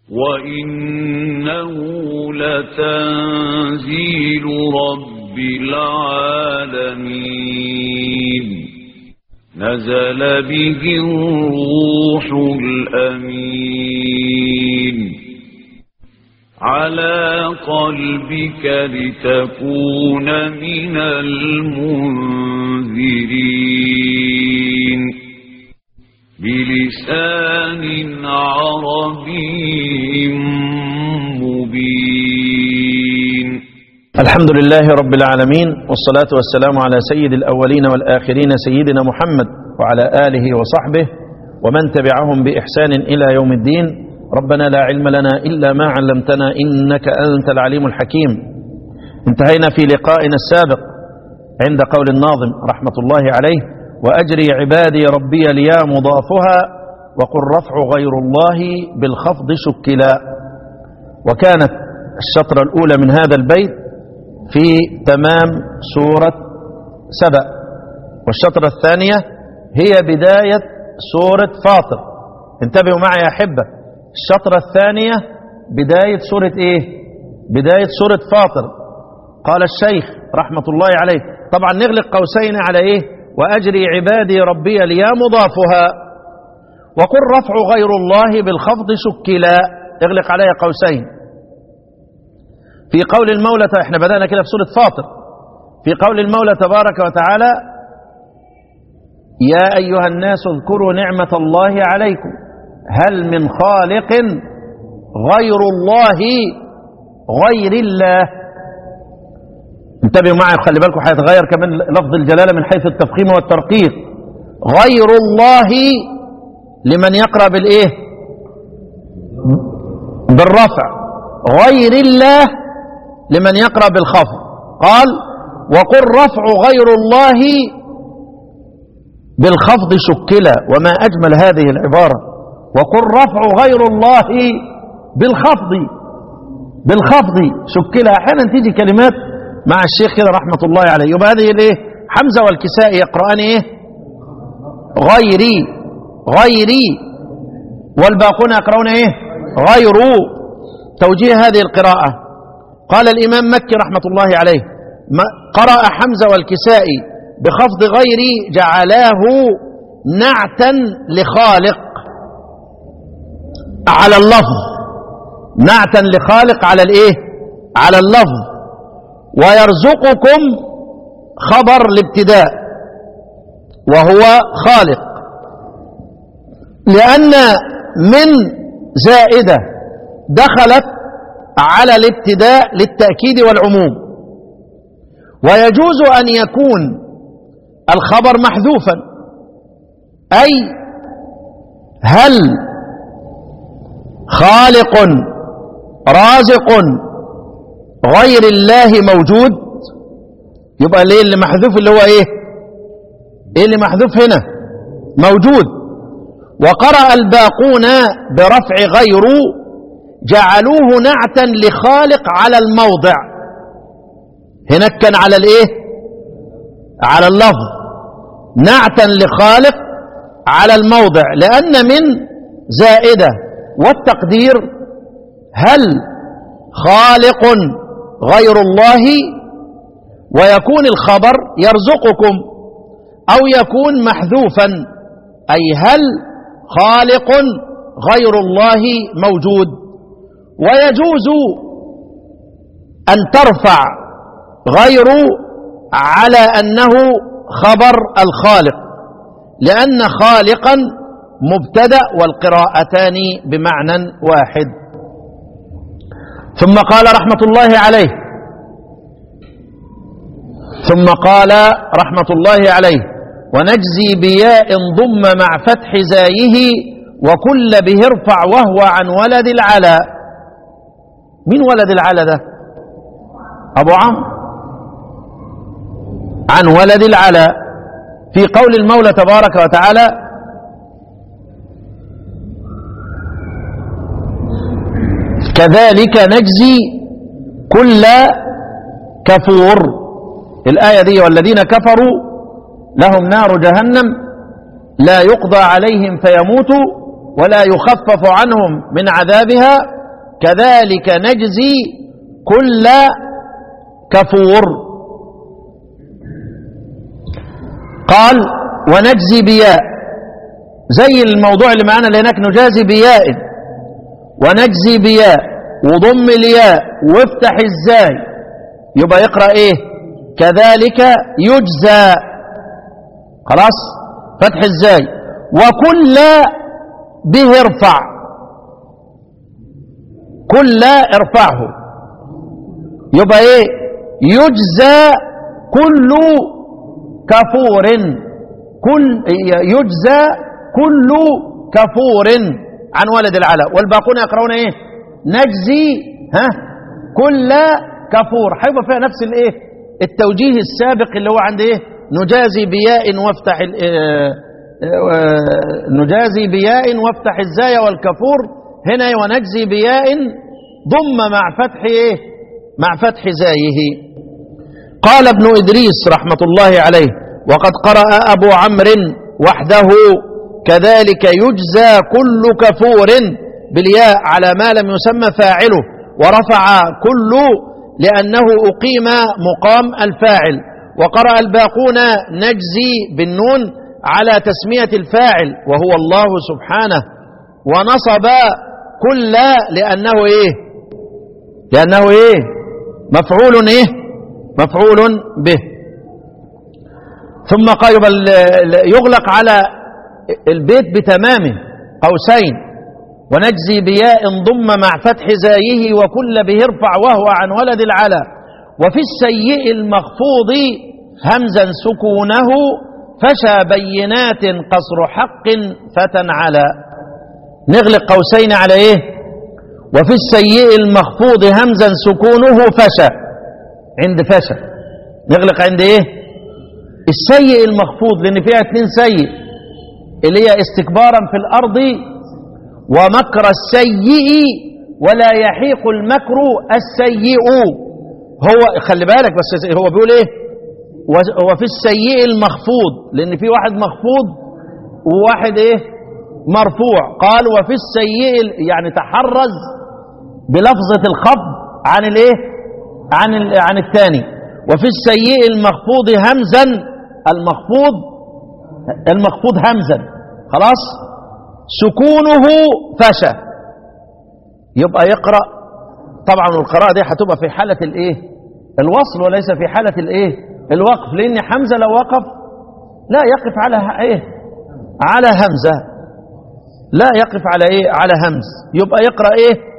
وإنه لتنزيل رب العالمين نزل به الروح الأمين على قلبك لتكون من المنذرين بلسان عربي مبين الحمد لله رب العالمين والصلاة والسلام على سيد الأولين والآخرين سيدنا محمد وعلى آله وصحبه ومن تبعهم بإحسان إلى يوم الدين ربنا لا علم لنا إلا ما علمتنا إنك أنت العليم الحكيم انتهينا في لقائنا السابق عند قول الناظم رحمة الله عليه وأجري عبادي ربي ليا مضافها وقل رفع غير الله بالخفض شكلا وكانت الشطرة الأولى من هذا البيت في تمام سورة سبأ والشطرة الثانية هي بداية سورة فاطر انتبهوا معي يا أحبة الشطرة الثانية بداية سورة إيه بداية سورة فاطر قال الشيخ رحمة الله عليه طبعا نغلق قوسين على إيه وأجري عبادي ربي ليا مضافها وقل رفع غير الله بالخفض شكلا اغلق علي قوسين في قول المولى احنا بدأنا كده في سورة فاطر في قول المولى تبارك وتعالى يا أيها الناس اذكروا نعمة الله عليكم هل من خالق غير الله غير الله انتبهوا معي خلي بالكم هيتغير كمان لفظ الجلالة من حيث التفخيم والترقيق غير الله لمن يقرأ بالإيه بالرفع غير الله لمن يقرأ بالخفض قال وقل رفع غير الله بالخفض شكلا وما أجمل هذه العبارة وقل رفع غير الله بالخفض بالخفض شكلا أحيانا تيجي كلمات مع الشيخ كده رحمة الله عليه يبقى هذه الايه حمزة والكسائي يقرأان ايه غيري غيري والباقون يقرؤون ايه غير توجيه هذه القراءة قال الإمام مكي رحمة الله عليه قرأ حمزة والكسائي بخفض غيري جعلاه نعتا لخالق على اللفظ نعتا لخالق على الايه على اللفظ ويرزقكم خبر الابتداء وهو خالق لأن من زائدة دخلت على الابتداء للتأكيد والعموم ويجوز أن يكون الخبر محذوفا أي هل خالق رازق غير الله موجود يبقى ليه اللي محذوف اللي هو ايه ايه اللي محذوف هنا موجود وقرأ الباقون برفع غير جعلوه نعتا لخالق على الموضع هناك كان على الايه على اللفظ نعتا لخالق على الموضع لأن من زائدة والتقدير هل خالق غير الله ويكون الخبر يرزقكم أو يكون محذوفا أي هل خالق غير الله موجود ويجوز أن ترفع غير على أنه خبر الخالق لأن خالقا مبتدأ والقراءتان بمعنى واحد ثم قال رحمة الله عليه ثم قال رحمة الله عليه ونجزي بياء ضم مع فتح زايه وكل به ارفع وهو عن ولد العلا مين ولد العلا ده أبو عمرو عن ولد العلا في قول المولى تبارك وتعالى كذلك نجزي كل كفور الآية دي والذين كفروا لهم نار جهنم لا يقضى عليهم فيموتوا ولا يخفف عنهم من عذابها كذلك نجزي كل كفور قال ونجزي بياء زي الموضوع اللي معانا اللي هناك نجازي بياء ونجزي بياء وضم الياء وافتح الزاي يبقى يقرأ ايه كذلك يجزى خلاص فتح الزاي وكل به ارفع كل ارفعه يبقى ايه يجزى كل كفور كل يجزى كل كفور عن ولد العلا والباقون يقرؤون ايه نجزي ها كل كفور هيبقى فيها نفس الايه التوجيه السابق اللي هو عند ايه نجازي بياء وافتح ال- آه، آه، نجازي بياء وافتح الزاي والكفور هنا ونجزي بياء ضم مع فتح ايه مع فتح زايه قال ابن إدريس رحمة الله عليه وقد قرأ أبو عمرو وحده كذلك يجزى كل كفور بالياء على ما لم يسمى فاعله ورفع كل لأنه أقيم مقام الفاعل وقرأ الباقون نجزي بالنون على تسمية الفاعل وهو الله سبحانه ونصب كل لأنه إيه لأنه إيه مفعول إيه مفعول به ثم قال يبقى ال- يغلق على البيت بتمامه قوسين ونجزي بياء ضم مع فتح زايه وكل به ارفع وهو عن ولد العلا وفي السيء المخفوض همزا سكونه فشى بينات قصر حق فتن على نغلق قوسين على ايه وفي السيء المخفوض همزا سكونه فشى عند فشى نغلق عند ايه السيء المخفوض لان فيها اتنين سيء اللي هي استكبارا في الارض ومكر السيء ولا يحيق المكر السيء هو خلي بالك بس هو بيقول ايه و- وفي السيء المخفوض لان في واحد مخفوض وواحد ايه مرفوع قال وفي السيء ال- يعني تحرز بلفظة الخفض عن الايه عن ال- عن الثاني وفي السيء المخفوض همزا المخفوض المخفوض همزا خلاص سكونه فشى يبقى يقرأ طبعا القراءة دي هتبقى في حالة الايه الوصل وليس في حالة الايه الوقف لان حمزة لو وقف لا يقف على ه- ايه على همزة لا يقف على ايه على همز يبقى يقرأ ايه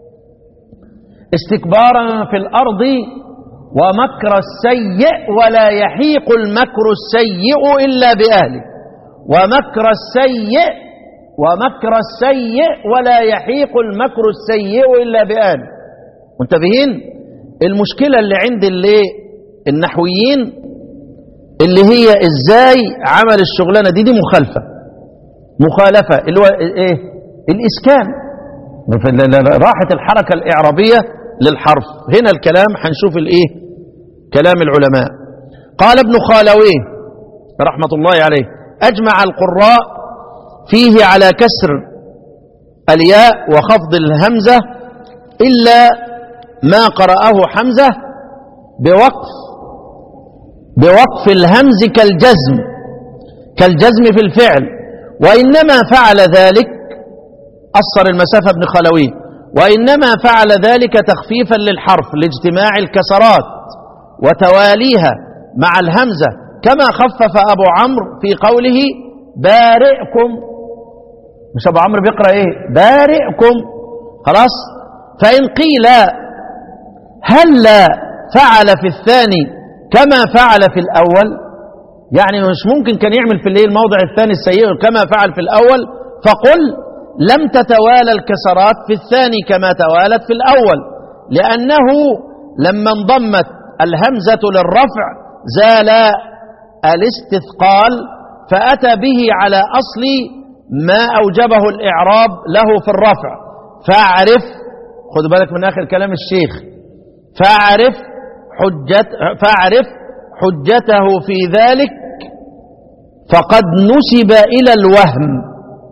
استكبارا في الأرض ومكر السيء ولا يحيق المكر السيء إلا بأهله ومكر السيء ومكر السيء ولا يحيق المكر السيء إلا بأهله منتبهين المشكلة اللي عند اللي النحويين اللي هي ازاي عمل الشغلانة دي دي مخالفة مخالفة اللي هو ايه الاسكان راحت الحركة الإعرابية للحرف هنا الكلام هنشوف الايه كلام العلماء قال ابن خالويه رحمة الله عليه أجمع القراء فيه على كسر الياء وخفض الهمزة إلا ما قرأه حمزة بوقف بوقف الهمز كالجزم كالجزم في الفعل وإنما فعل ذلك أصر المسافة ابن خلوي وإنما فعل ذلك تخفيفا للحرف لاجتماع الكسرات وتواليها مع الهمزة كما خفف أبو عمرو في قوله بارئكم مش أبو عمرو بيقرأ إيه بارئكم خلاص فإن قيل هل فعل في الثاني كما فعل في الأول يعني مش ممكن كان يعمل في الايه الموضع الثاني السيء كما فعل في الأول فقل لم تتوالى الكسرات في الثاني كما توالت في الأول لأنه لما انضمت الهمزة للرفع زال الاستثقال فأتى به على أصل ما أوجبه الإعراب له في الرفع فاعرف خد بالك من آخر كلام الشيخ فاعرف حجت فاعرف حجته في ذلك فقد نسب إلى الوهم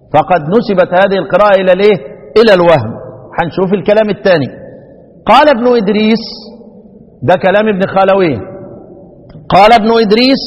فقد نسبت هذه القراءة إلى الإيه؟ إلى الوهم هنشوف الكلام الثاني قال ابن إدريس ده كلام ابن خالويه قال ابن إدريس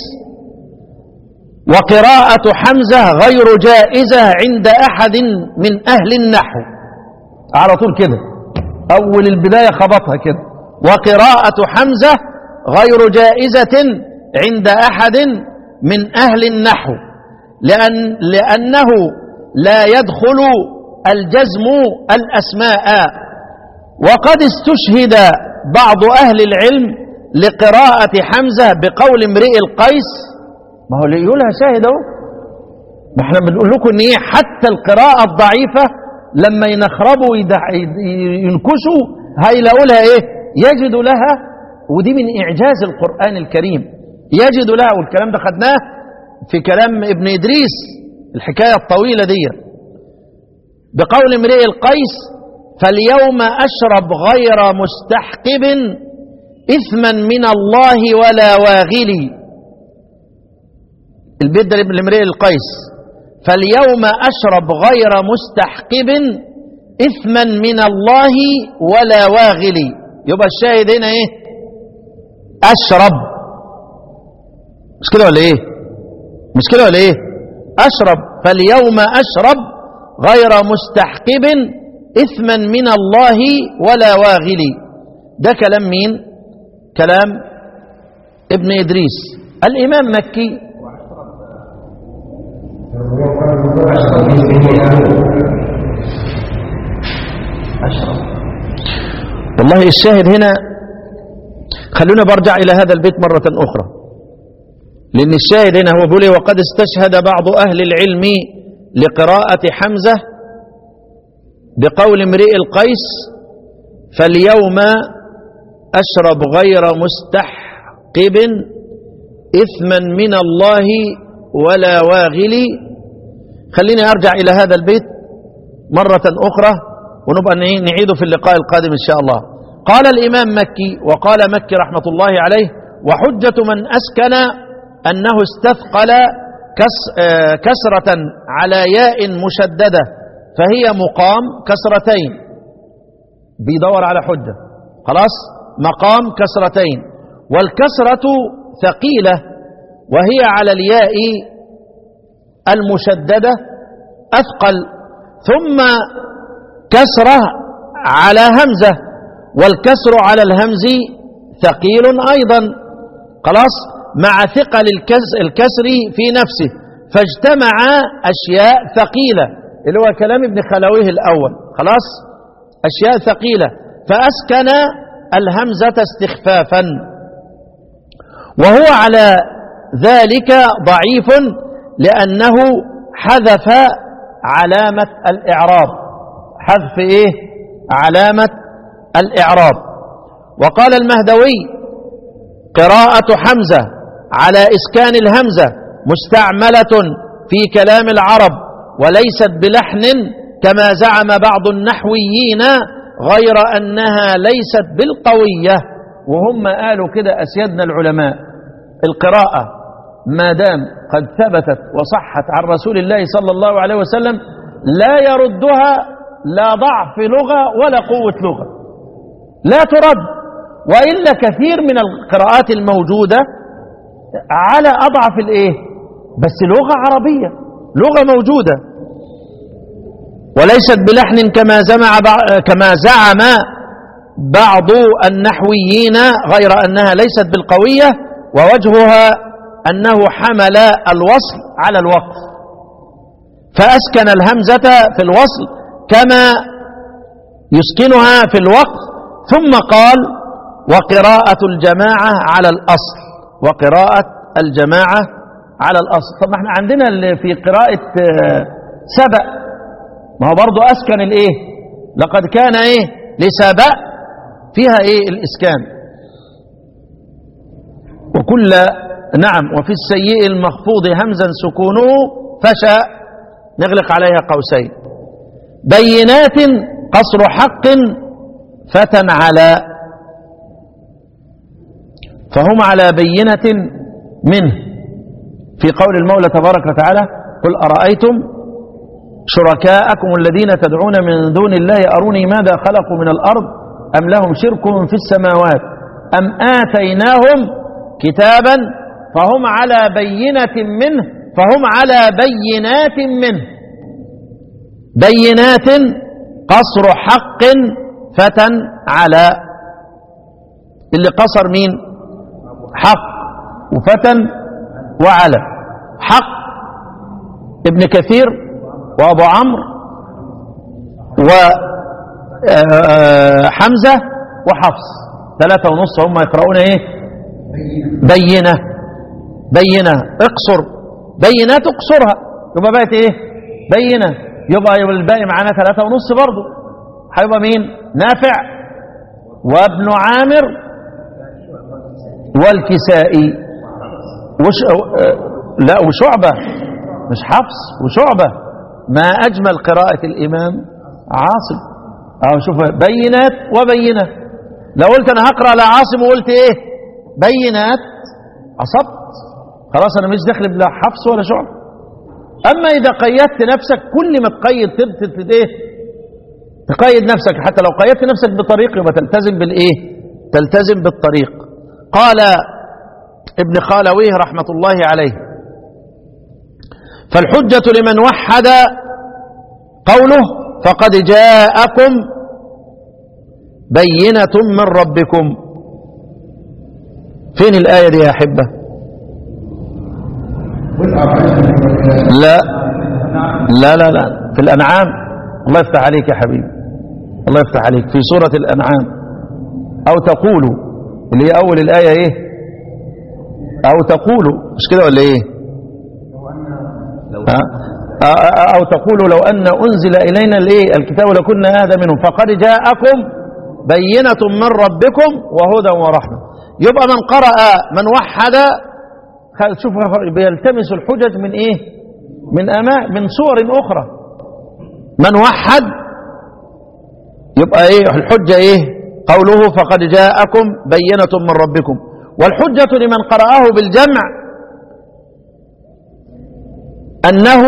وقراءة حمزة غير جائزة عند أحد من أهل النحو على طول كده أول البداية خبطها كده وقراءة حمزة غير جائزة عند أحد من أهل النحو لأن لأنه لا يدخل الجزم الأسماء وقد استشهد بعض أهل العلم لقراءة حمزة بقول امرئ القيس ما هو اللي يقولها شاهد اهو ما احنا بنقول لكم ان ايه حتى القراءة الضعيفة لما ينخربوا يدع- ينكشوا هيلاقوا لها ايه يجد لها ودي من اعجاز القرآن الكريم يجد لها والكلام ده خدناه في كلام ابن ادريس الحكاية الطويلة دي بقول امرئ القيس فاليوم اشرب غير مستحقب اثما من الله ولا واغلي البيت ده لامرئ القيس فاليوم أشرب غير مستحقب إثما من الله ولا واغلي يبقى الشاهد هنا إيه أشرب مش كده ولا إيه مش كده ولا إيه أشرب فاليوم أشرب غير مستحقب إثما من الله ولا واغلي ده كلام مين كلام ابن إدريس الإمام مكي والله الشاهد هنا خلونا برجع إلى هذا البيت مرة أخرى لأن الشاهد هنا هو بيقول إيه، وقد استشهد بعض أهل العلم لقراءة حمزة بقول امرئ القيس فاليوم أشرب غير مستحقب إثما من الله ولا واغلي خليني أرجع إلى هذا البيت مرة أخرى ونبقى نعي- نعيده في اللقاء القادم إن شاء الله قال الإمام مكي وقال مكي رحمة الله عليه وحجة من أسكن أنه استثقل كس آه، كسرة على ياء مشددة فهي مقام كسرتين بيدور على حجة خلاص مقام كسرتين والكسرة ثقيلة وهي على الياء المشددة أثقل ثم كسرة على همزة والكسر على الهمز ثقيل أيضا خلاص مع ثقل الكس- الكسر في نفسه فاجتمع أشياء ثقيلة اللي هو كلام ابن خلويه الأول خلاص أشياء ثقيلة فأسكن الهمزة استخفافا وهو على ذلك ضعيف لأنه حذف علامة الإعراب حذف إيه علامة الإعراب وقال المهدوي قراءة حمزة على إسكان الهمزة مستعملة في كلام العرب وليست بلحن كما زعم بعض النحويين غير أنها ليست بالقوية وهم قالوا كده أسيادنا العلماء القراءة ما دام قد ثبتت وصحت عن رسول الله صلى الله عليه وسلم لا يردها لا ضعف لغة ولا قوة لغة لا ترد وإلا كثير من القراءات الموجودة على أضعف الإيه بس لغة عربية لغة موجودة وليست بلحن كما زمع بع- كما زعم بعض النحويين غير أنها ليست بالقوية ووجهها أنه حمل الوصل على الوقف فأسكن الهمزة في الوصل كما يسكنها في الوقف ثم قال وقراءة الجماعة على الأصل وقراءة الجماعة على الأصل طب ما احنا عندنا اللي في قراءة آه، سبأ ما هو برضو أسكن الإيه لقد كان إيه لسبأ فيها إيه الإسكان وكل نعم وفي السيء المخفوض همزا سكونه فشاء نغلق عليها قوسين بينات قصر حق فتى على فهم على بينة منه في قول المولى تبارك وتعالى قل أرأيتم شركاءكم الذين تدعون من دون الله أروني ماذا خلقوا من الأرض أم لهم شرك في السماوات أم آتيناهم كتابا فهم على بينة منه فهم على بينات منه بينات قصر حق فتى على اللي قصر مين حق وفتى وعلى حق ابن كثير وابو عمرو وحمزة وحفص ثلاثة ونص هم يقرؤون ايه بينة بينة اقصر بينات اقصرها يبقى بقت ايه بينة يبقى يبقى الباقي معانا ثلاثة ونص برضو هيبقى مين نافع وابن عامر والكسائي وش... لا وشعبة مش حفص وشعبة ما أجمل قراءة الإمام عاصم أو شوف بينات وبينة لو قلت أنا هقرأ على عاصم وقلت إيه بينات عصبت خلاص أنا مش داخل بلا حفص ولا شعبة أما إذا قيدت نفسك كل ما تقيد تبت إيه تقيد نفسك حتى لو قيدت نفسك بطريق يبقى تلتزم بالإيه تلتزم بالطريق قال ابن خالويه رحمة الله عليه فالحجة لمن وحد قوله فقد جاءكم بينة من ربكم فين الآية دي يا أحبة لا لا لا لا في الأنعام الله يفتح عليك يا حبيبي الله يفتح عليك في سورة الأنعام أو تقولوا اللي هي أول الآية إيه أو تقولوا مش كده ولا إيه ها؟ أو تقولوا لو أن أنزل إلينا الإيه الكتاب لكنا أهدى منهم فقد جاءكم بينة من ربكم وهدى ورحمة يبقى من قرأ من وحد شوف بيلتمس الحجج من إيه من أماء من صور أخرى من وحد يبقى إيه الحجة إيه قوله فقد جاءكم بينة من ربكم والحجة لمن قرأه بالجمع أنه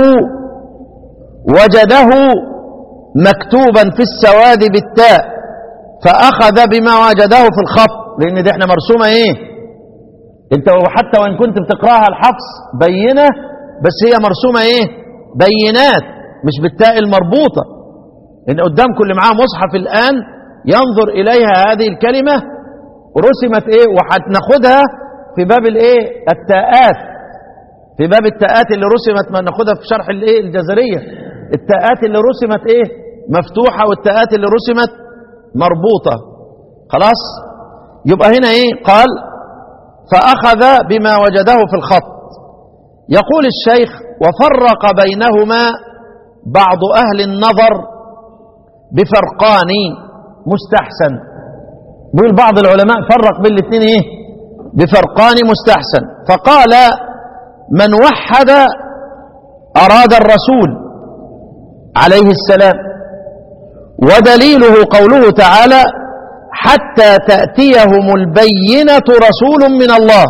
وجده مكتوبا في السواد بالتاء فأخذ بما وجده في الخط لأن دي احنا مرسومة ايه انت حتى وإن كنت بتقراها الحفص بينة بس هي مرسومة ايه بينات مش بالتاء المربوطة إن قدامكم اللي معاه مصحف الآن ينظر إليها هذه الكلمة رسمت ايه وهناخدها في باب الايه التاءات في باب التاءات اللي رسمت ما ناخدها في شرح الايه الجزريه التاءات اللي رسمت ايه مفتوحه والتاءات اللي رسمت مربوطه خلاص يبقى هنا ايه قال فاخذ بما وجده في الخط يقول الشيخ وفرق بينهما بعض اهل النظر بفرقان مستحسن بيقول بعض العلماء فرق بين الاثنين ايه بفرقان مستحسن فقال من وحد أراد الرسول عليه السلام ودليله قوله تعالى حتى تأتيهم البينة رسول من الله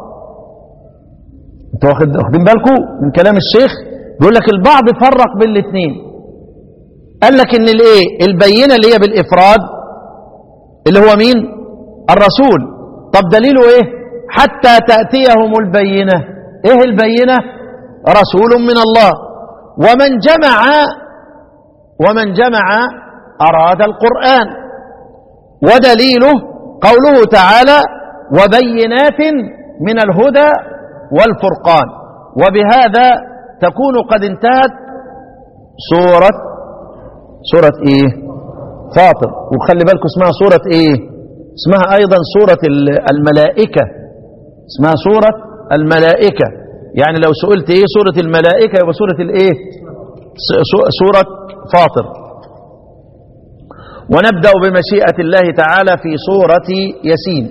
انتوا واخد- واخدين بالكم من كلام الشيخ بيقول لك البعض فرق بين الاثنين قال لك ان الايه البينة اللي هي بالافراد اللي هو مين الرسول طب دليله ايه حتى تأتيهم البينة ايه البينة رسول من الله ومن جمع ومن جمع أراد القرآن ودليله قوله تعالى وبينات من الهدى والفرقان وبهذا تكون قد انتهت سورة سورة ايه فاطر وخلي بالكم اسمها سورة ايه اسمها ايضا سورة ال- الملائكة اسمها سورة الملائكة يعني لو سئلت ايه سورة الملائكة يبقى سورة الايه س- سو- سورة فاطر ونبدأ بمشيئة الله تعالى في سورة ياسين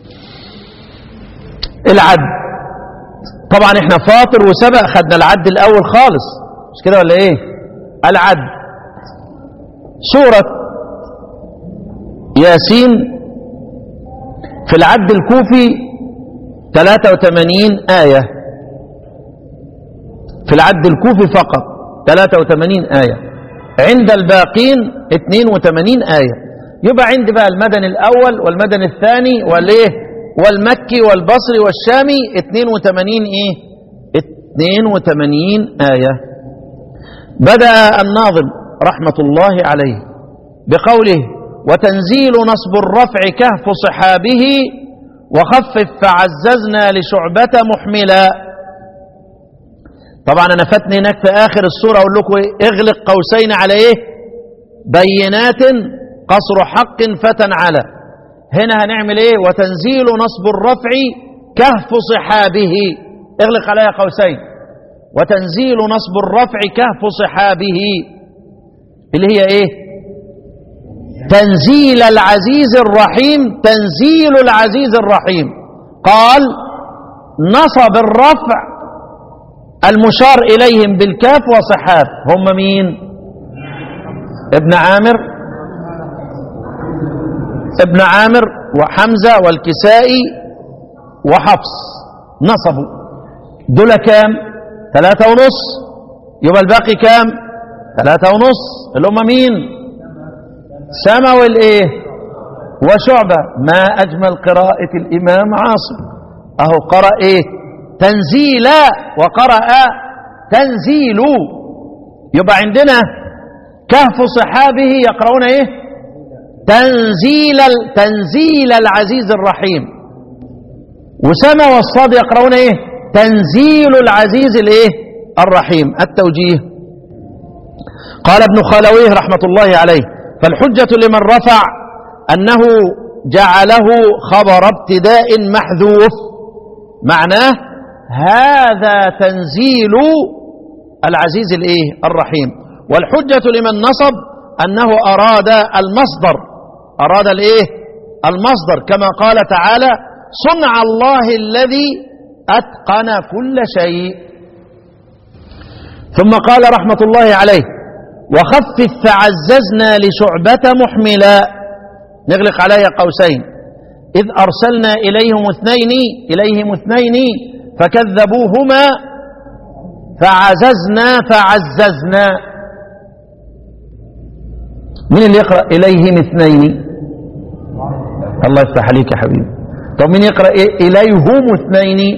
العد طبعا احنا فاطر وسبق خدنا العد الاول خالص مش كده ولا ايه العد سورة ياسين في العد الكوفي 83 آية في العد الكوفي فقط 83 آية عند الباقين 82 آية يبقى عندي بقى المدني الأول والمدني الثاني والإيه والمكي والبصري والشامي 82 إيه 82 آية بدأ الناظم رحمة الله عليه بقوله وتنزيل نصب الرفع كهف صحابه وخفف فعززنا لشعبة محملا طبعا انا فاتني هناك في اخر السوره اقول لكم إيه؟ اغلق قوسين على ايه بينات قصر حق فتن على هنا هنعمل ايه وتنزيل نصب الرفع كهف صحابه اغلق عليها قوسين وتنزيل نصب الرفع كهف صحابه اللي هي ايه تنزيل العزيز الرحيم تنزيل العزيز الرحيم قال نصب الرفع المشار إليهم بالكاف وصحاب هم مين ابن عامر ابن عامر وحمزة والكسائي وحفص نصبوا دول كام ثلاثة ونص يبقى الباقي كام ثلاثة ونص اللي هم مين سما والايه وشعبة ما أجمل قراءة الإمام عاصم أهو قرأ إيه تنزيلا وقرأ تنزيل يبقى عندنا كهف صحابه يقرؤون ايه تنزيل تنزيل العزيز الرحيم وسما والصاد يقرؤون ايه تنزيل العزيز الايه الرحيم التوجيه قال ابن خلويه رحمة الله عليه فالحجة لمن رفع أنه جعله خبر ابتداء محذوف معناه هذا تنزيل العزيز الايه الرحيم والحجة لمن نصب أنه أراد المصدر أراد الايه المصدر كما قال تعالى صنع الله الذي أتقن كل شيء ثم قال رحمة الله عليه وخفف فعززنا لشعبة محملا نغلق عليها قوسين إذ أرسلنا إليهم اثنين إليهم اثنين فكذبوهما فعززنا فعززنا من اللي يقرأ إليهم اثنين الله يفتح عليك يا حبيبي طب مين يقرأ إيه؟ إليهم اثنين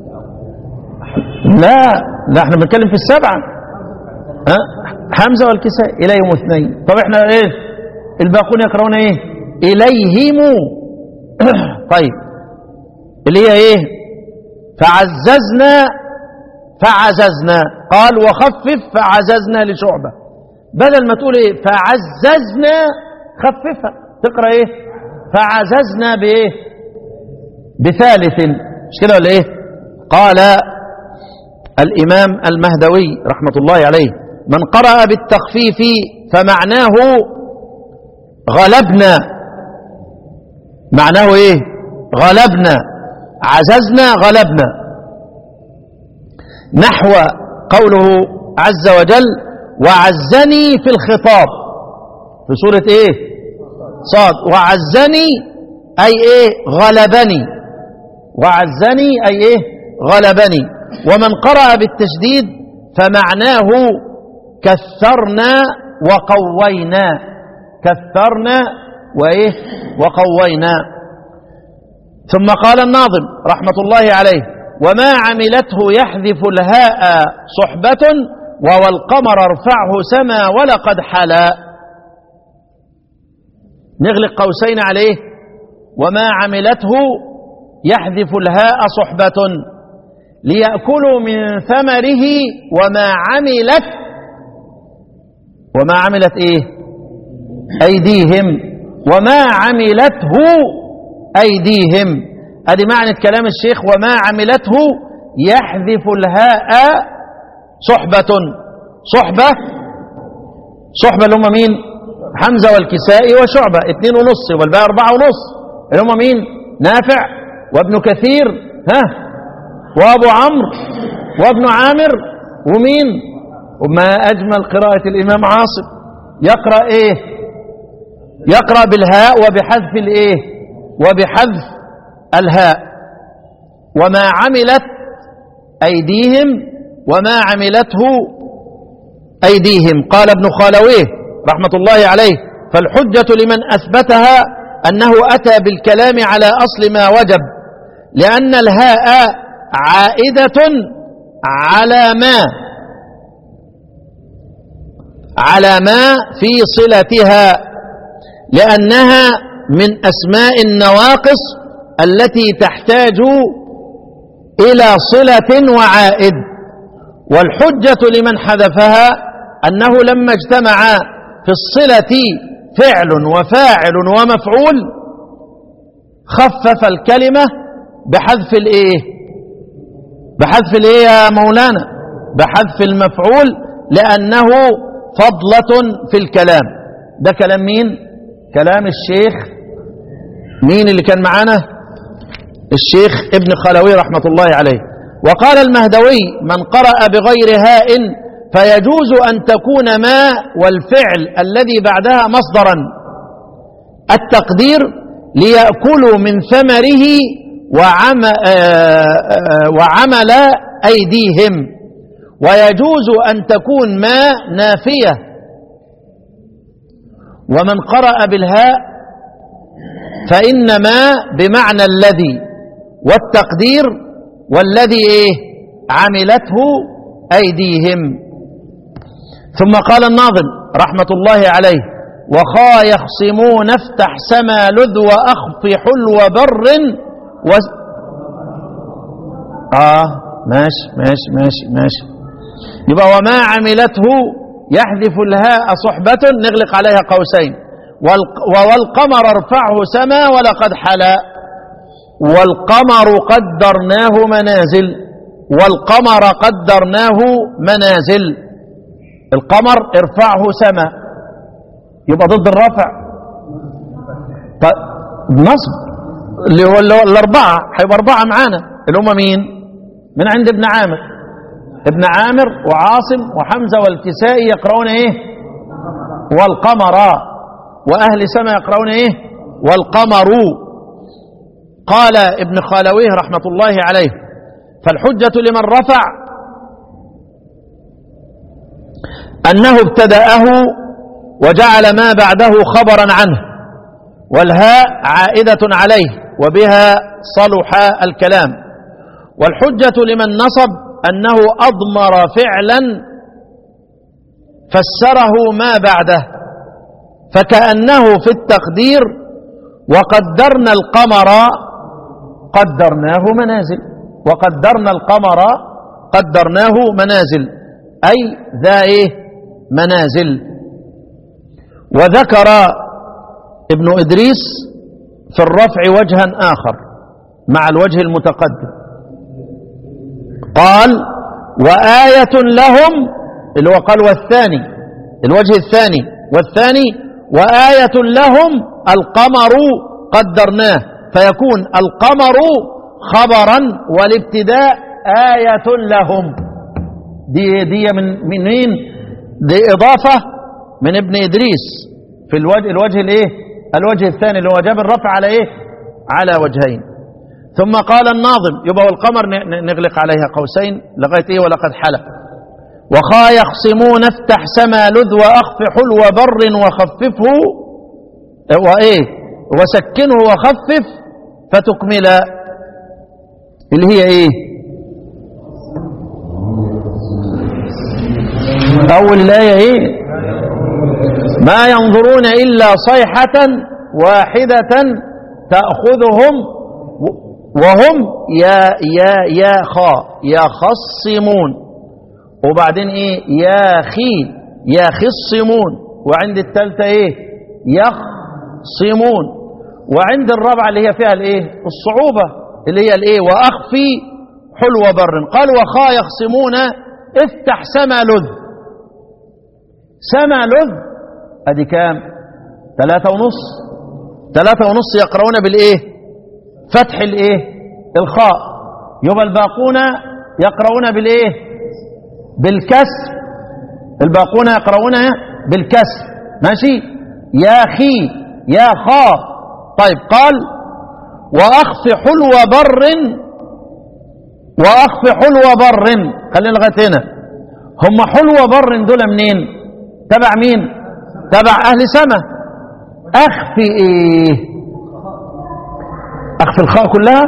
لا لا احنا بنتكلم في السبعة ها حمزة والكساء إليهم اثنين طب احنا ايه الباقون يقرؤون ايه إليهم طيب اللي هي ايه فعززنا فعززنا قال وخفف فعززنا لشعبة بدل ما تقول ايه فعززنا خففها تقرأ ايه فعززنا بايه بثالث مش كده ولا ايه قال الإمام المهدوي رحمة الله عليه من قرأ بالتخفيف فمعناه غلبنا معناه ايه غلبنا عززنا غلبنا نحو قوله عز وجل وعزني في الخطاب في سورة ايه صاد وعزني اي ايه غلبني وعزني اي ايه غلبني ومن قرأ بالتشديد فمعناه كثرنا وقوينا كثرنا وايه وقوينا ثم قال الناظم رحمة الله عليه وما عملته يحذف الهاء صحبة وهو القمر ارفعه سما ولقد حلا نغلق قوسين عليه وما عملته يحذف الهاء صحبة ليأكلوا من ثمره وما عملت وما عملت ايه ايديهم وما عملته ايديهم ادي معنى كلام الشيخ وما عملته يحذف الهاء صحبة صحبة صحبة اللي هم مين حمزة والكسائي وشعبة اتنين ونص والباقي أربعة ونص اللي هم مين نافع وابن كثير ها وابو عمرو وابن عامر ومين وما أجمل قراءة الإمام عاصم يقرأ إيه يقرأ بالهاء وبحذف الإيه وبحذف الهاء وما عملت أيديهم وما عملته أيديهم قال ابن خالويه رحمة الله عليه فالحجة لمن أثبتها أنه أتى بالكلام على أصل ما وجب لأن الهاء عائدة على ما على ما في صلتها لأنها من أسماء النواقص التي تحتاج إلى صلة وعائد والحجة لمن حذفها أنه لما اجتمع في الصلة فعل وفاعل ومفعول خفف الكلمة بحذف الايه بحذف الايه يا مولانا بحذف المفعول لأنه فضلة في الكلام ده كلام مين كلام الشيخ مين اللي كان معانا الشيخ ابن خلوي رحمة الله عليه وقال المهدوي من قرأ بغير هاء فيجوز أن تكون ما والفعل الذي بعدها مصدرا التقدير ليأكلوا من ثمره وعم وعمل أيديهم ويجوز أن تكون ما نافية ومن قرأ بالهاء فإنما بمعنى الذي والتقدير والذي إيه عملته أيديهم ثم قال الناظم رحمة الله عليه وخا يخصمون افتح سما لذ وأخف حلو بر و... آه ماشي ماشي ماشي ماشي يبقى وما عملته يحذف الهاء صحبة نغلق عليها قوسين والقمر ارفعه سما ولقد حلا والقمر قدرناه منازل والقمر قدرناه منازل القمر ارفعه سما يبقى ضد الرفع طيب نصب اللي هو الأربعة هيبقى أربعة معانا اللي هم مين من عند ابن عامر ابن عامر وعاصم وحمزة والكسائي يقرؤون ايه والقمر وأهل سما يقرؤون ايه والقمر قال ابن خالويه رحمة الله عليه فالحجة لمن رفع أنه ابتدأه وجعل ما بعده خبرا عنه والهاء عائدة عليه وبها صلح الكلام والحجة لمن نصب أنه أضمر فعلا فسره ما بعده فكأنه في التقدير وقدرنا القمر قدرناه منازل وقدرنا القمر قدرناه منازل أي ذا إيه منازل وذكر ابن إدريس في الرفع وجها آخر مع الوجه المتقدم قال وآية لهم اللي هو قال والثاني الوجه الثاني والثاني وآية لهم القمر قدرناه فيكون القمر خبرا والابتداء آية لهم دي دي من من مين دي إضافة من ابن إدريس في الوجه الوجه الايه الوجه الثاني اللي هو جاب الرفع على ايه على وجهين ثم قال الناظم يبقى والقمر نغلق عليها قوسين لغايه ايه ولقد حلق وخا يخصمون افتح سما لذ واخف حلو بر وخففه وايه وسكنه وخفف فتكمل اللي هي ايه اول الايه ايه ما ينظرون إلا صيحة واحدة تأخذهم وهم يا يا يا خا يخصمون وبعدين ايه يا خي يخصمون وعند الثالثة ايه يخصمون وعند الرابعة اللي هي فيها الايه الصعوبة اللي هي الايه واخفي حلو بر قال وخا يخصمون افتح سما لذ سما لذ ادي كام ثلاثة ونص ثلاثة ونص يقرؤون بالايه فتح الايه الخاء يبقى الباقون يقرؤون بالايه بالكسر الباقون يقرؤون بالكسر ماشي يا خي يا خا طيب قال واخف حلو بر واخف حلو بر خلينا لغايه هنا هم حلوة بر دول منين تبع مين تبع أهل سما أخفي إيه أخفي الخاء كلها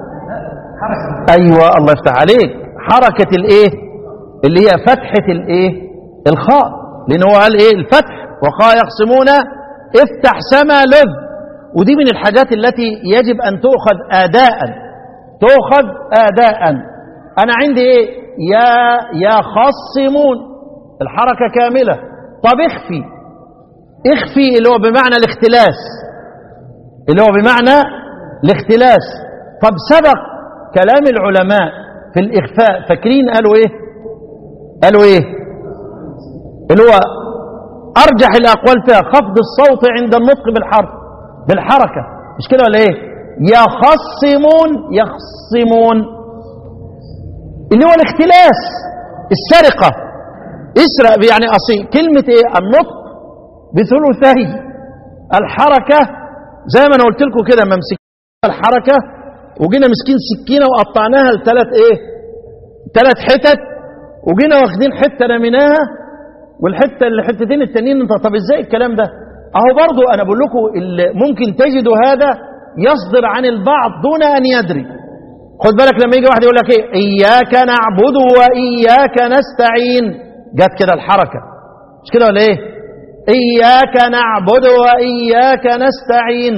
أيوة الله يفتح عليك حركة الإيه اللي هي فتحة الإيه الخاء لأن هو قال إيه الفتح وخاء يقسمون افتح سما لذ ودي من الحاجات التي يجب أن تؤخذ آداء تؤخذ آداء أنا عندي إيه يا يا خصمون الحركة كاملة طب اخفي اخفي اللي هو بمعنى الاختلاس اللي هو بمعنى الاختلاس طب سبق كلام العلماء في الإخفاء فاكرين قالوا ايه قالوا ايه اللي هو أرجح الأقوال فيها خفض الصوت عند النطق بالحرف بالحركة مش كده ولا ايه يخصمون يخصمون اللي هو الاختلاس السرقة اسرق يعني أصيل كلمة ايه النطق بثلثي الحركة زي ما انا قلت لكم كده ممسك الحركة وجينا مسكين سكينة وقطعناها لثلاث ايه ثلاث حتت وجينا واخدين حتة رميناها والحتة الحتتين التانيين انت طب ازاي الكلام ده اهو برضو انا بقول لكم ممكن تجدوا هذا يصدر عن البعض دون ان يدري خد بالك لما يجي واحد يقول لك ايه اياك نعبد واياك نستعين جت كده الحركة مش كده ولا ايه اياك نعبد واياك نستعين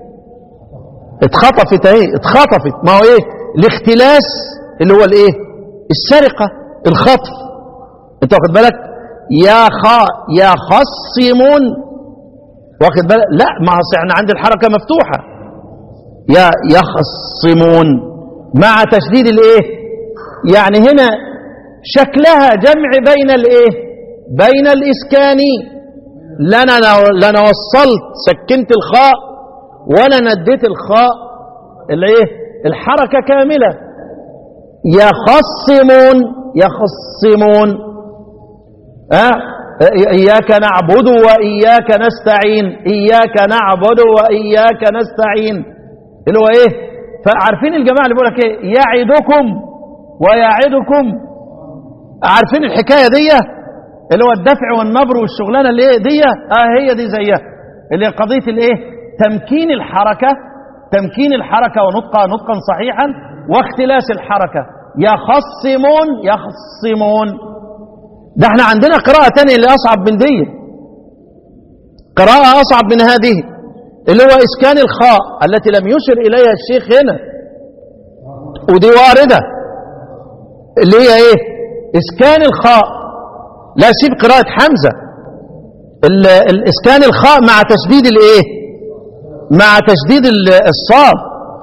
اتخطفت اهي اتخطفت ما هو ايه الاختلاس اللي هو الايه السرقة الخطف انت واخد بالك يا خا يا خصمون واخد بالك لا ما هو احنا عند الحركة مفتوحة يا يخصمون مع تشديد الايه يعني هنا شكلها جمع بين الايه بين الاسكان لا انا لا انا وصلت سكنت الخاء ولا نديت الخاء الايه الحركه كامله يخصمون يخصمون ها أه؟ اياك نعبد واياك نستعين اياك نعبد واياك نستعين اللي هو ايه فعارفين الجماعه اللي بيقول لك ايه يعدكم ويعدكم عارفين الحكايه دي اللي هو الدفع والنبر والشغلانه اللي ايه دي اه هي دي زيها اللي هي قضيه الايه تمكين الحركه تمكين الحركه ونطقها نطقا صحيحا واختلاس الحركه يخصمون يخصمون ده احنا عندنا قراءه ثانيه اللي اصعب من دي قراءه اصعب من هذه اللي هو اسكان الخاء التي لم يشر اليها الشيخ هنا ودي وارده اللي هي ايه اسكان الخاء لا سيب قراءة حمزة الاسكان الخاء مع تشديد الايه مع تشديد الصاد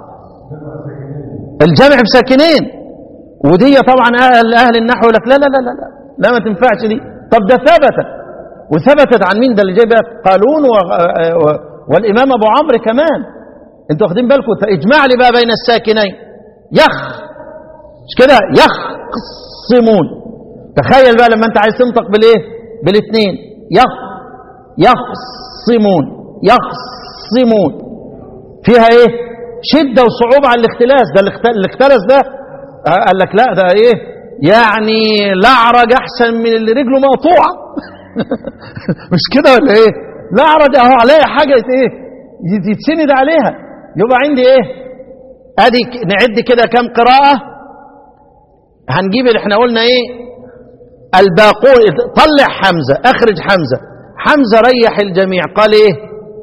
الجمع بساكنين ودي طبعا اهل, أهل النحو لك لا لا لا لا لا ما تنفعش دي طب ده ثبتت وثبتت عن مين ده اللي جاي بقى قالون و... و... والامام ابو عمرو كمان انتوا واخدين بالكم اجمع لي بقى بين الساكنين يخ مش كده يخصمون تخيل بقى لما انت عايز تنطق بالايه بالاثنين يخ يخصمون يخصمون فيها ايه شدة وصعوبة على الاختلاس ده اللي اختلس ده قال لك لا ده ايه يعني لعرج احسن من اللي رجله مقطوعة مش كده ولا ايه لعرج اهو عليها حاجة ايه يتسند عليها يبقى عندي ايه ادي نعد كده كم قراءة هنجيب اللي احنا قلنا ايه الباقون طلع حمزة اخرج حمزة حمزة ريح الجميع قال ايه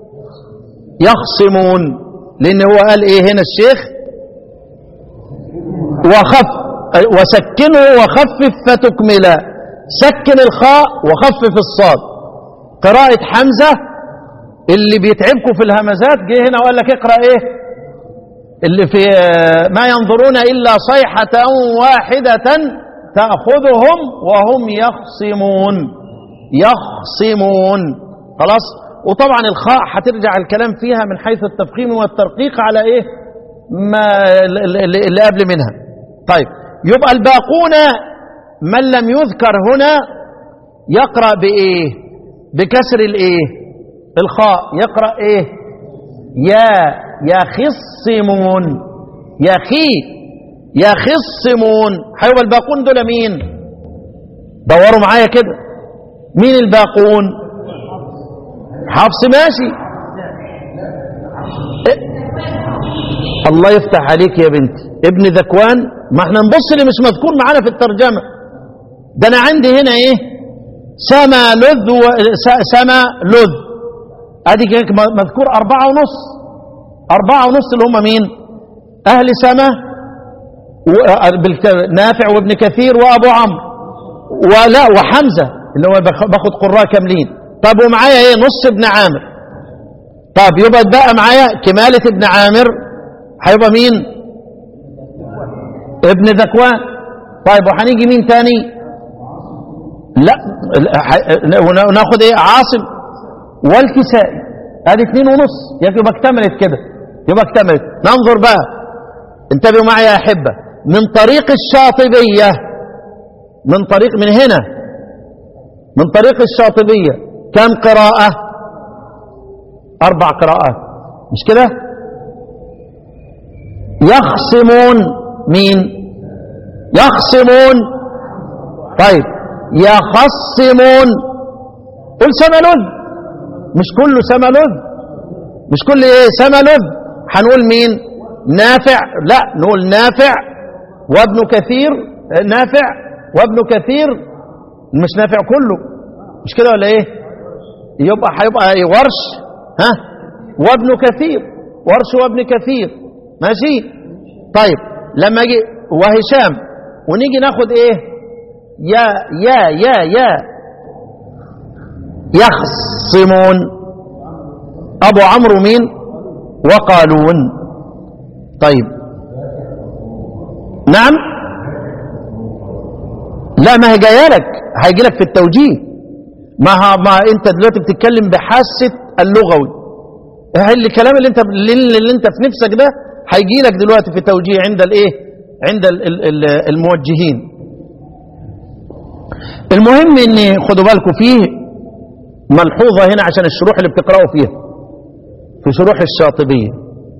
يخصمون لان هو قال ايه هنا الشيخ وخف وسكنه وخفف فتكملا سكن الخاء وخفف الصاد قراءة حمزة اللي بيتعبكم في الهمزات جه هنا وقال لك اقرأ ايه اللي في ما ينظرون إلا صيحة واحدة تأخذهم وهم يخصمون يخصمون خلاص وطبعا الخاء هترجع الكلام فيها من حيث التفخيم والترقيق على ايه ما اللي قبل منها طيب يبقى الباقون من لم يذكر هنا يقرأ بإيه بكسر الإيه الخاء يقرأ إيه يا يخصمون يخي يخصمون هيبقى الباقون دول مين دوروا معايا كده مين الباقون حفص ماشي إيه؟ الله يفتح عليك يا بنتي ابن ذكوان ما احنا نبص اللي مش مذكور معانا في الترجمة ده انا عندي هنا ايه سما لذ و... س- سما لذ ادي كده مذكور اربعة ونص اربعة ونص اللي هم مين اهل سما و... بالك- نافع وابن كثير وابو عمرو ولا وحمزة اللي هو باخ- باخد قراء كاملين طب ومعايا ايه نص ابن عامر طب يبقى بقى معايا كمالة ابن عامر هيبقى مين ابن ذكوان طيب وهنيجي مين تاني لا لا، ح- ون- ناخد ايه عاصم والكسائي ادي اتنين ونص يبقى اكتملت كده يبقى اكتملت ننظر بقى انتبهوا معي يا احبه من طريق الشاطبيه من طريق من هنا من طريق الشاطبيه كم قراءه اربع قراءات مش كده يخصمون مين يخصمون طيب يخصمون قل سملذ مش كله سملذ مش كل ايه سملذ هنقول مين نافع لا نقول نافع وابن كثير نافع وابن كثير مش نافع كله مش كده ولا ايه يبقى هيبقى إيه؟ ورش ها وابن كثير ورش وابن كثير ماشي طيب لما اجي وهشام ونيجي ناخد ايه يا يا يا يا يخصمون ابو عمرو مين وقالون طيب نعم لا ما هي جايه لك هيجي لك في التوجيه ما, ها ما انت دلوقتي بتتكلم بحاسه اللغوي اه الكلام اللي انت اللي, اللي انت في نفسك ده هيجي لك دلوقتي في توجيه عند الايه عند ال ال ال الموجهين المهم ان خدوا بالكم فيه ملحوظه هنا عشان الشروح اللي بتقراوا فيها في شروح الشاطبيه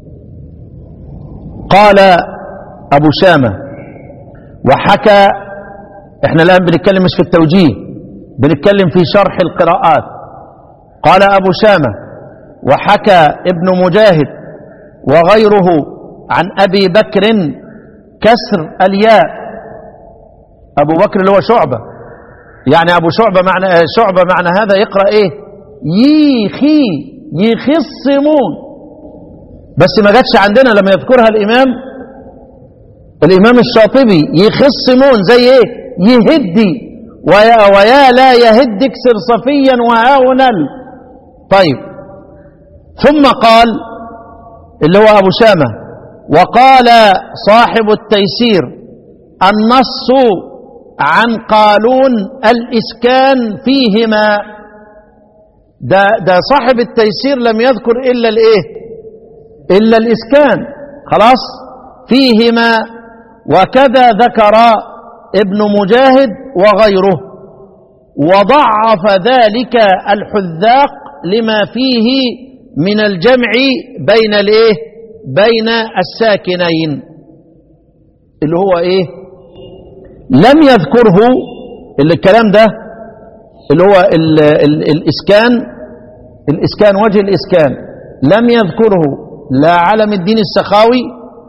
قال ابو شامه وحكى احنا الان بنتكلم مش في التوجيه بنتكلم في شرح القراءات قال ابو شامه وحكى ابن مجاهد وغيره عن ابي بكر كسر الياء ابو بكر اللي هو شعبه يعني ابو شعبه معنى آه، شعبه معنى هذا يقرا ايه يخي يخصمون بس ما جاتش عندنا لما يذكرها الامام الامام الشاطبي يخصمون زي ايه يهدي ويا, ويا لا يهد اكسر صفيا وهاونل طيب ثم قال اللي هو ابو شامه وقال صاحب التيسير النص عن قالون الاسكان فيهما ده ده صاحب التيسير لم يذكر الا الايه الا الاسكان خلاص فيهما وكذا ذكر ابن مجاهد وغيره وضعف ذلك الحذاق لما فيه من الجمع بين الايه بين الساكنين اللي هو ايه لم يذكره اللي الكلام ده اللي هو ال ال الاسكان الاسكان وجه الاسكان لم يذكره لا علم الدين السخاوي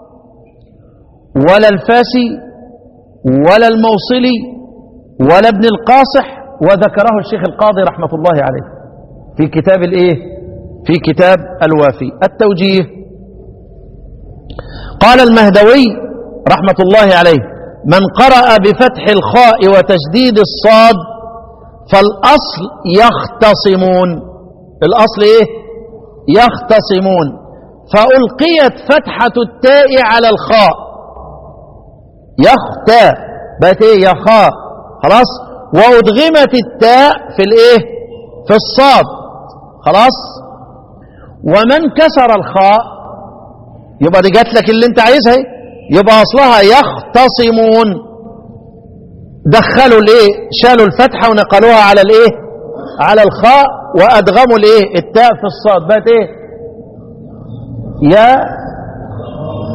ولا الفاسي ولا الموصلي ولا ابن القاصح وذكره الشيخ القاضي رحمة الله عليه في كتاب الايه في كتاب الوافي التوجيه قال المهدوي رحمة الله عليه من قرأ بفتح الخاء وتشديد الصاد فالأصل يختصمون الأصل إيه يختصمون فألقيت فتحة التاء على الخاء يختا بقت إيه يخاء خلاص وأدغمت التاء في الإيه في الصاد خلاص ومن كسر الخاء يبقى دي جات لك اللي انت عايزها اهي. يبقى اصلها يختصمون دخلوا الايه شالوا الفتحه ونقلوها على الايه على الخاء وادغموا الايه التاء في الصاد بقت ايه يا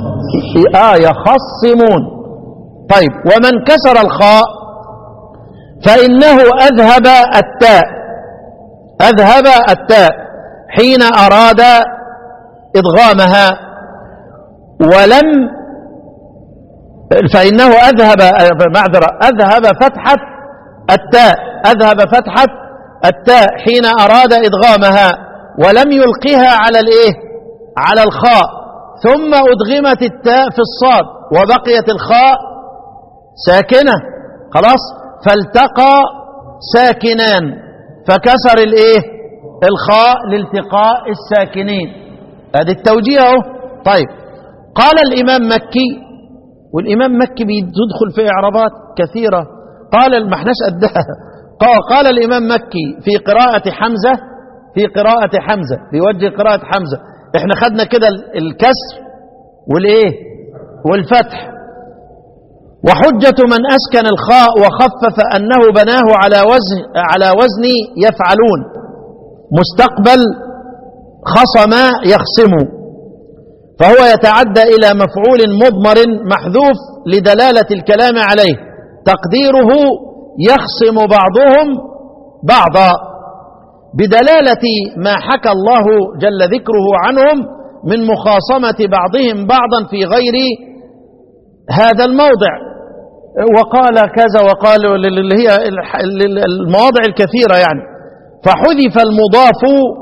اه يخصمون طيب ومن كسر الخاء فإنه أذهب التاء أذهب التاء حين أراد إضغامها ولم فإنه أذهب معذرة أذهب فتحة التاء أذهب فتحة التاء حين أراد إدغامها ولم يلقها على الإيه على الخاء ثم أدغمت التاء في الصاد وبقيت الخاء ساكنة خلاص فالتقى ساكنان فكسر الإيه الخاء لالتقاء الساكنين هذا التوجيه اهو طيب قال الإمام مكي والإمام مكي بيدخل في إعرابات كثيرة قال ما احناش قدها قال, قال الإمام مكي في قراءة حمزة في قراءة حمزة في وجه قراءة حمزة احنا خدنا كده الكسر والايه والفتح وحجة من أسكن الخاء وخفف أنه بناه على وزن على وزن يفعلون مستقبل خصم يخصم فهو يتعدى إلى مفعول مضمر محذوف لدلالة الكلام عليه تقديره يخصم بعضهم بعضا بدلالة ما حكى الله جل ذكره عنهم من مخاصمة بعضهم بعضا في غير هذا الموضع وقال كذا وقال اللي هي المواضع الكثيرة يعني فحذف المضاف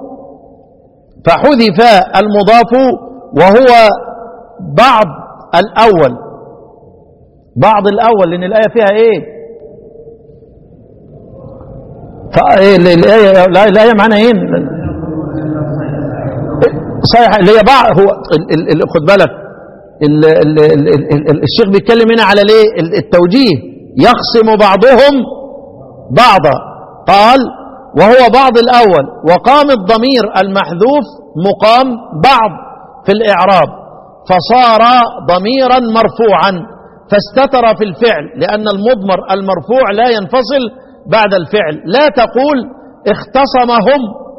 فحذف المضاف وهو بعض الأول بعض الأول لأن الآية فيها إيه فإيه الآية لا الآية معناها إيه صحيح اللي هي بعض هو ال ال خد بالك ال ال ال ال الشيخ بيتكلم هنا على ليه التوجيه يخصم بعضهم بعضا قال وهو بعض الأول وقام الضمير المحذوف مقام بعض في الإعراب فصار ضميرا مرفوعا فاستتر في الفعل لأن المضمر المرفوع لا ينفصل بعد الفعل لا تقول اختصمهم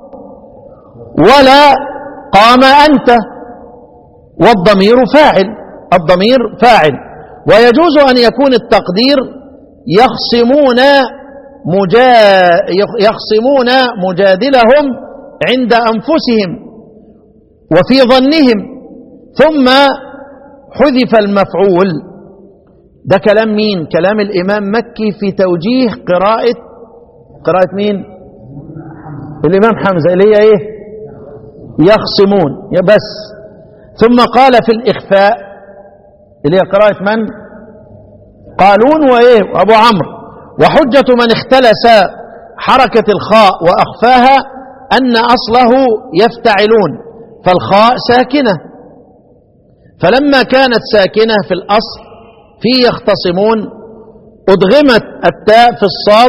ولا قام أنت والضمير فاعل الضمير فاعل ويجوز أن يكون التقدير يخصمون مجا يخصمون مجادلهم عند أنفسهم وفي ظنهم ثم حذف المفعول ده كلام مين كلام الإمام مكي في توجيه قراءة قراءة مين الإمام حمزة اللي هي إيه يخصمون يا بس ثم قال في الإخفاء اللي هي قراءة من قالون وإيه وأبو عمرو وحجة من اختلس حركة الخاء وأخفاها أن أصله يفتعلون فالخاء ساكنة فلما كانت ساكنة في الأصل في يختصمون أدغمت التاء في الصاد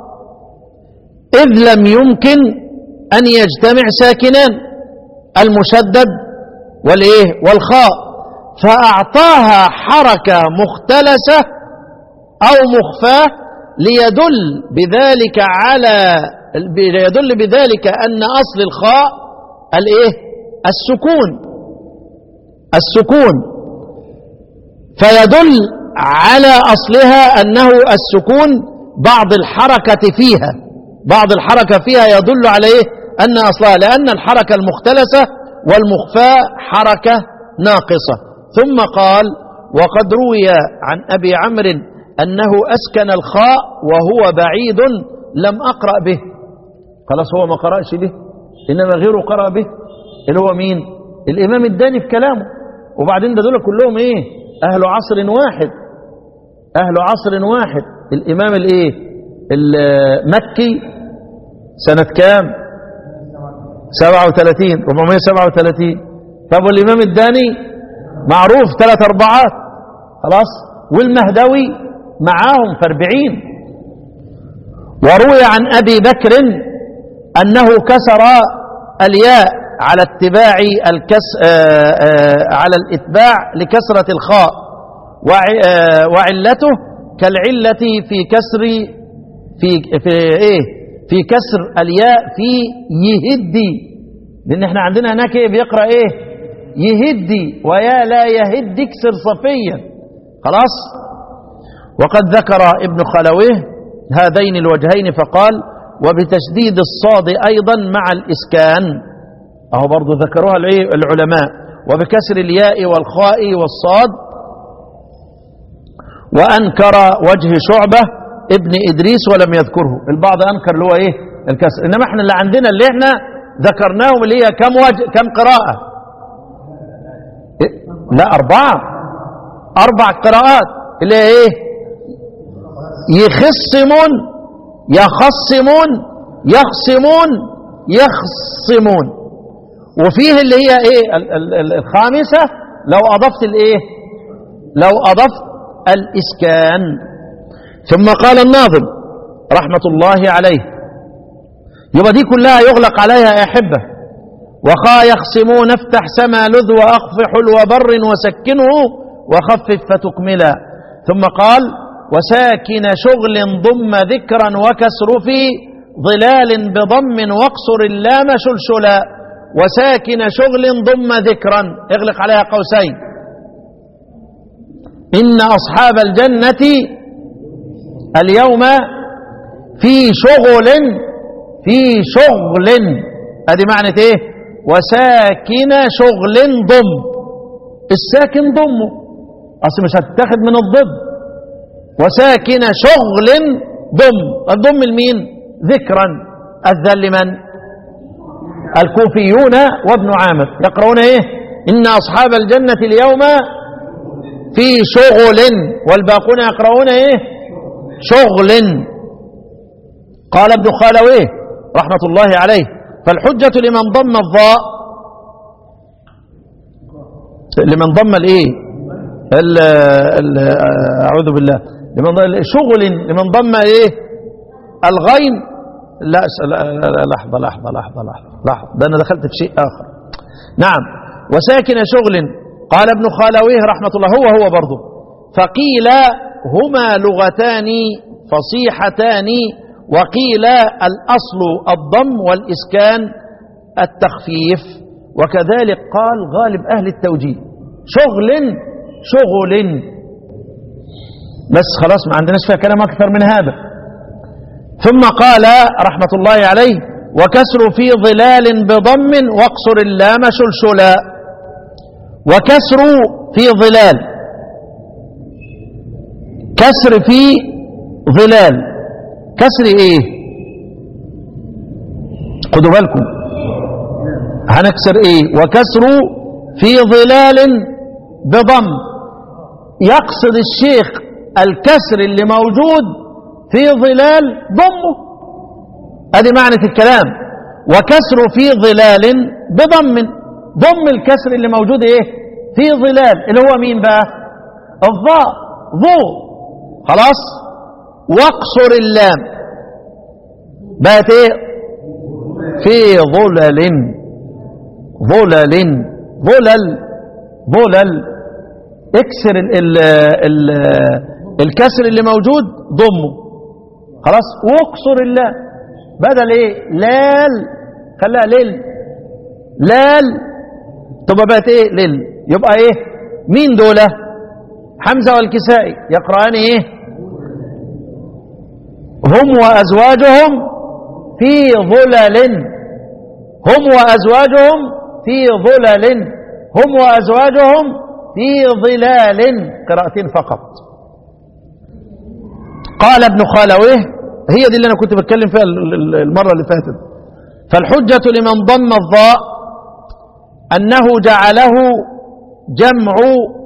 إذ لم يمكن أن يجتمع ساكنان المشدد والإيه والخاء فأعطاها حركة مختلسة أو مخفاة ليدل بذلك على ليدل بذلك أن أصل الخاء الإيه السكون السكون فيدل على أصلها أنه السكون بعض الحركة فيها بعض الحركة فيها يدل على إيه أن أصلها لأن الحركة المختلسة والمخفاة حركة ناقصة ثم قال وقد روي عن أبي عمرو أنه أسكن الخاء وهو بعيد لم أقرأ به خلاص هو ما قرأش به إنما غيره قرأ به اللي هو مين الإمام الداني في كلامه وبعدين ده دول كلهم إيه أهل عصر واحد أهل عصر واحد الإمام الإيه المكي سنة كام 37 437 طب والإمام الداني معروف ثلاث أربعات خلاص والمهدوي معاهم في أربعين وروي عن أبي بكر أنه كسر الياء على اتباع الكس آآ آآ على الاتباع لكسرة الخاء وعلته كالعلة في كسر في في ايه في كسر الياء في يهدي لان احنا عندنا هناك ايه بيقرا ايه يهدي ويا لا يهد اكسر صفيا خلاص وقد ذكر ابن خلويه هذين الوجهين فقال وبتشديد الصاد أيضا مع الإسكان أهو برضو ذكروها العي- العلماء وبكسر الياء والخاء والصاد وأنكر وجه شعبة ابن إدريس ولم يذكره البعض أنكر اللي هو إيه الكسر إنما احنا اللي عندنا اللي احنا ذكرناهم اللي هي كم وجه كم قراءة إيه؟ لا أربعة أربع قراءات اللي هي إيه يخصمون يخصمون يخصمون يخصمون وفيه اللي هي ايه ال- ال- ال- الخامسة لو اضفت الايه لو اضفت الاسكان ثم قال الناظم رحمة الله عليه يبقى دي كلها يغلق عليها يا احبه وخا يخصمون افتح سما لذ واخف حلو بر وسكنه وخفف فتكملا ثم قال وساكن شغل ضم ذكرا وكسر في ظلال بضم واقصر اللام شلشلا وساكن شغل ضم ذكرا اغلق عليها قوسين إن أصحاب الجنة اليوم في شغل في شغل ادي معنى ايه وساكن شغل ضم الساكن ضمه اصل مش هتتاخد من الضد وساكن شغل ضم الضم المين ذكرا الذل لمن الكوفيون وابن عامر يقرؤون ايه ان اصحاب الجنه اليوم في شغل والباقون يقرؤون ايه شغل قال ابن خالويه رحمة الله عليه فالحجة لمن ضم الضاء لمن ضم الايه ال ال اعوذ بالله لمن ضم شغل لمن ضم ايه الغين لا س- لا- لا- لا، لحظة لحظة لحظة لحظة لحظة ده انا دخلت في شيء اخر نعم وساكن شغل قال ابن خالويه رحمة الله هو هو برضه فقيل هما لغتان فصيحتان وقيل الأصل الضم والإسكان التخفيف وكذلك قال غالب أهل التوجيه شغل شغل بس خلاص ما عندناش فيها كلام أكثر من هذا ثم قال رحمة الله عليه وكسر في ظلال بضم واقصر اللام شلشلا وكسر في ظلال كسر في ظلال كسر ايه خدوا بالكم هنكسر ايه وكسر في ظلال بضم يقصد الشيخ الكسر اللي موجود في ظلال ضمه ادي معنى الكلام وكسر في ظلال بضم ضم الكسر اللي موجود ايه في ظلال اللي هو مين بقى الضاء ضو خلاص واقصر اللام بقت ايه في ظلل ظلل ظلل ظلل اكسر ال ال ال الكسر اللي موجود ضمه خلاص واقصر اللام بدل ايه لال خليها ليل لال تبقى بقت ايه ليل يبقى ايه مين دولة حمزة والكسائي يقرأان ايه هم وأزواجهم في ظلل هم وأزواجهم في ظلل هم وأزواجهم في ظلال قراءتين فقط قال ابن خالويه هي دي اللي أنا كنت بتكلم فيها ال- ال- المرة اللي فاتت فالحجة لمن ضم الضاء أنه جعله جمع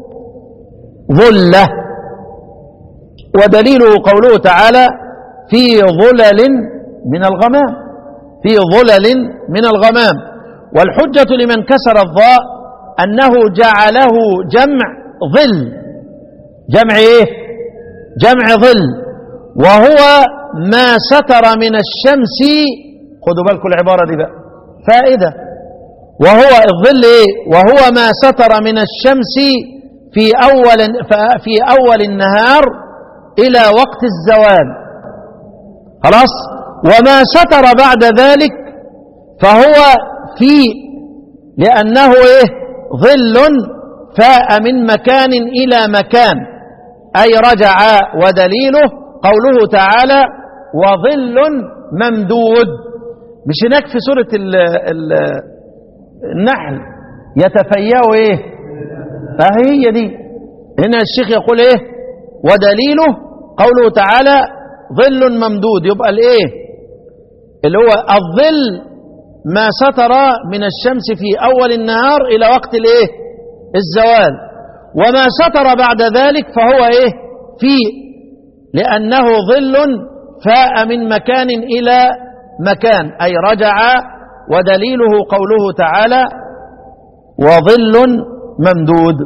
ظلة ودليله قوله تعالى في ظلل من الغمام في ظلل من الغمام والحجة لمن كسر الضاء أنه جعله جمع ظل جمع إيه جمع ظل وهو ما ستر من الشمس خدوا بالكم العبارة دي بقى فائدة وهو الظل إيه وهو ما ستر من الشمس في أول في أول النهار إلى وقت الزوال خلاص وما ستر بعد ذلك فهو في لأنه إيه ظل فاء من مكان إلى مكان أي رجع ودليله قوله تعالى وظل ممدود مش هناك في سورة ال ال النحل يتفيأ ايه اه هي دي هنا الشيخ يقول ايه ودليله قوله تعالى ظل ممدود يبقى الايه اللي هو الظل ما ستر من الشمس في اول النهار الى وقت الايه الزوال وما ستر بعد ذلك فهو ايه في لانه ظل فاء من مكان الى مكان اي رجع ودليله قوله تعالى وظل ممدود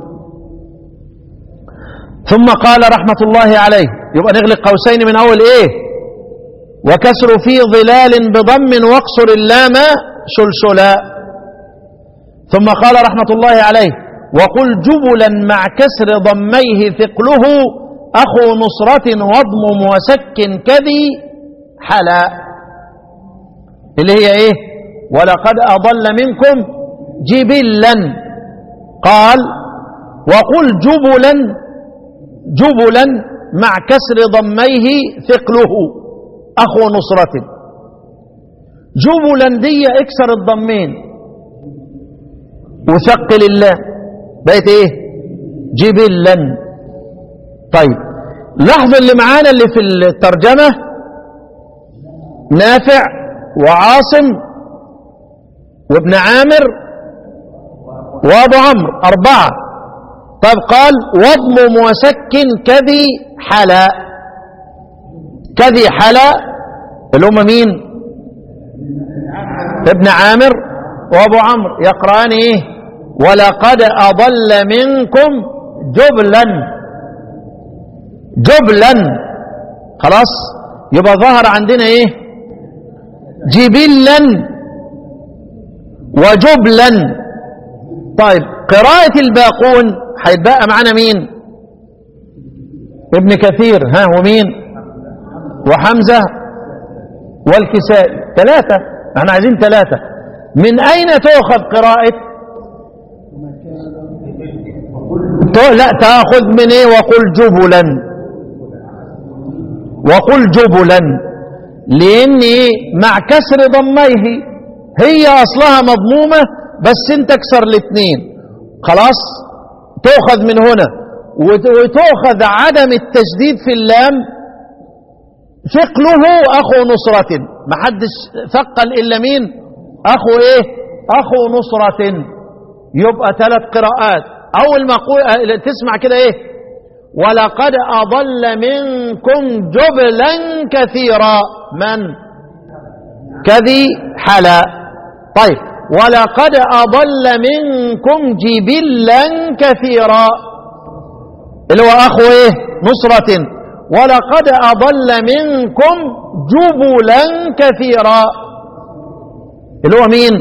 ثم قال رحمة الله عليه يبقى نغلق قوسين من أول إيه وكسر في ظلال بضم واقصر اللام سلسلا ثم قال رحمة الله عليه وقل جبلا مع كسر ضميه ثقله أخو نصرة وضم وسك كذي حلا اللي هي إيه ولقد أضل منكم جبلا قال وقل جبلا جبلا مع كسر ضميه ثقله أخو نصرة جبلا دي اكسر الضمين وثقل الله بقت ايه جبلا طيب لاحظ اللي معانا اللي في الترجمة نافع وعاصم وابن عامر وابو عمرو أربعة طب قال وضم وسك كذي حلا كذي حلا اللي هم مين ابن عامر وابو عمرو يقرأان ايه ولقد أضل منكم جبلا جبلا خلاص يبقى ظهر عندنا ايه جبلا وجبلا طيب قراءة الباقون هيتبقى معانا مين ابن كثير ها ومين وحمزة والكسائي ثلاثة احنا عايزين ثلاثة من أين تؤخذ قراءة لا تأخذ من ايه وقل جبلا وقل جبلا لأن مع كسر ضميه هي أصلها مضمومة بس انت اكسر الاثنين خلاص تؤخذ من هنا وتؤخذ عدم التشديد في اللام ثقله اخو نصرة ما حدش ثقل الا مين اخو ايه اخو نصرة يبقى ثلاث قراءات اول ما قول تسمع كده ايه ولقد اضل منكم جبلا كثيرا من كذي حلا طيب ولقد أضل منكم جبلا كثيرا اللي هو أخو إيه نصرة ولقد أضل منكم جبلا كثيرا اللي هو مين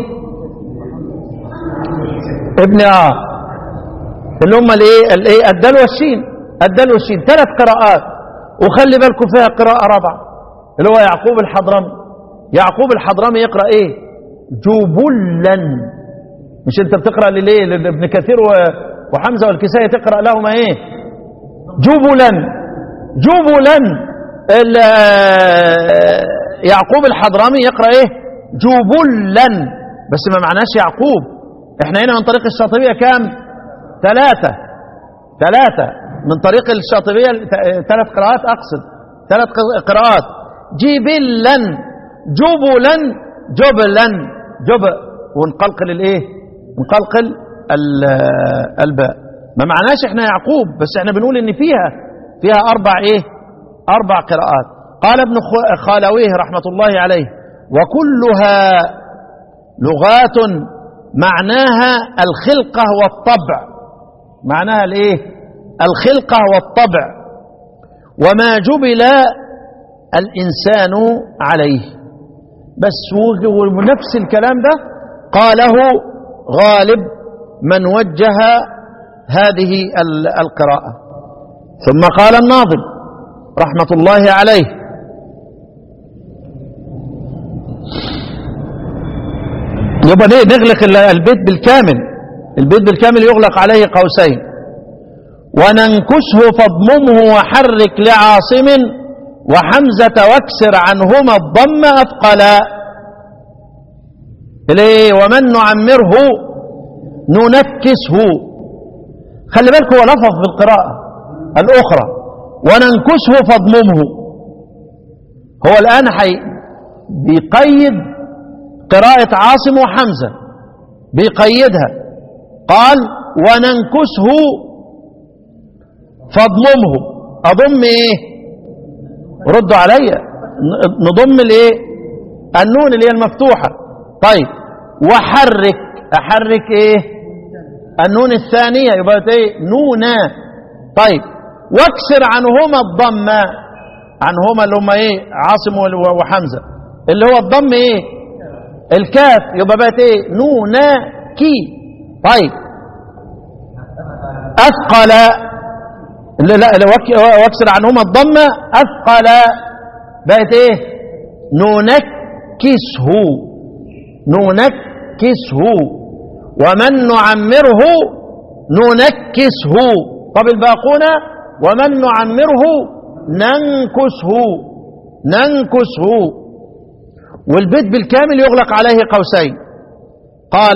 ابن آه اللي هم الايه الايه الدال والشين الدال والشين ثلاث قراءات وخلي بالكم فيها قراءة رابعة اللي هو يعقوب الحضرمي يعقوب الحضرمي يقرأ ايه جبلا مش انت بتقرا لليه لابن كثير وحمزه والكسائي تقرا لهما ايه جبلا جبلا يعقوب الحضرمي يقرا ايه جبلا بس ما معناش يعقوب احنا هنا من طريق الشاطبيه كام ثلاثه ثلاثه من طريق الشاطبيه ثلاث قراءات اقصد ثلاث قراءات جبلا جبلا جبلا جب ونقلقل الايه نقلقل الباء ما معناش احنا يعقوب بس احنا بنقول ان فيها فيها اربع ايه اربع قراءات قال ابن خالويه رحمة الله عليه وكلها لغات معناها الخلقة والطبع معناها الايه الخلقة والطبع وما جبل الإنسان عليه بس ونفس الكلام ده قاله غالب من وجه هذه القراءة ثم قال الناظم رحمة الله عليه يبقى نغلق البيت بالكامل البيت بالكامل يغلق عليه قوسين وننكسه فاضممه وحرك لعاصم وحمزة واكسر عنهما الضم أثقلا ليه ومن نعمره ننكسه خلي بالك هو لفظ في القراءة الأخرى وننكسه فاضممه هو الآن حي بيقيد قراءة عاصم وحمزة بيقيدها قال وننكسه فاضممه أضم إيه ردوا عليا نضم الإيه النون اللي هي المفتوحة طيب وحرك أحرك إيه النون الثانية يبقى إيه نونا طيب واكسر عنهما الضم عنهما اللي هم إيه عاصم وحمزة اللي هو الضم إيه الكاف يبقى بقت إيه نونا كي طيب أثقل لا لا واكسر عنهما الضمة أثقل بقت إيه ننكسه ننكسه ومن نعمره ننكسه طب الباقون ومن نعمره ننكسه ننكسه والبيت بالكامل يغلق عليه قوسين قال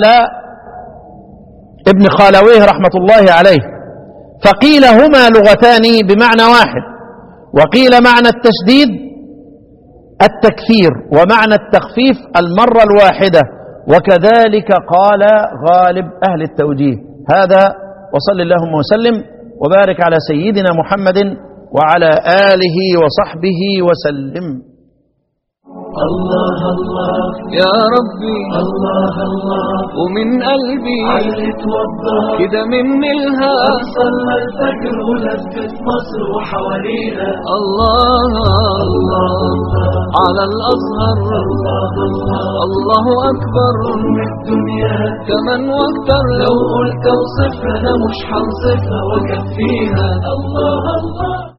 ابن خالويه رحمة الله عليه فقيل هما لغتان بمعنى واحد وقيل معنى التشديد التكثير ومعنى التخفيف المرة الواحدة وكذلك قال غالب أهل التوجيه هذا وصل اللهم وسلم وبارك على سيدنا محمد وعلى آله وصحبه وسلم الله الله يا ربي الله الله ومن قلبي علت وضح كده من الهام صلى الفجر ولفت مصر وحوالينا الله الله على الأزهر الله الله الله أكبر أم الدنيا كمان واكتر لو قلت اوصفها أنا مش هنصفها وكفيها الله الله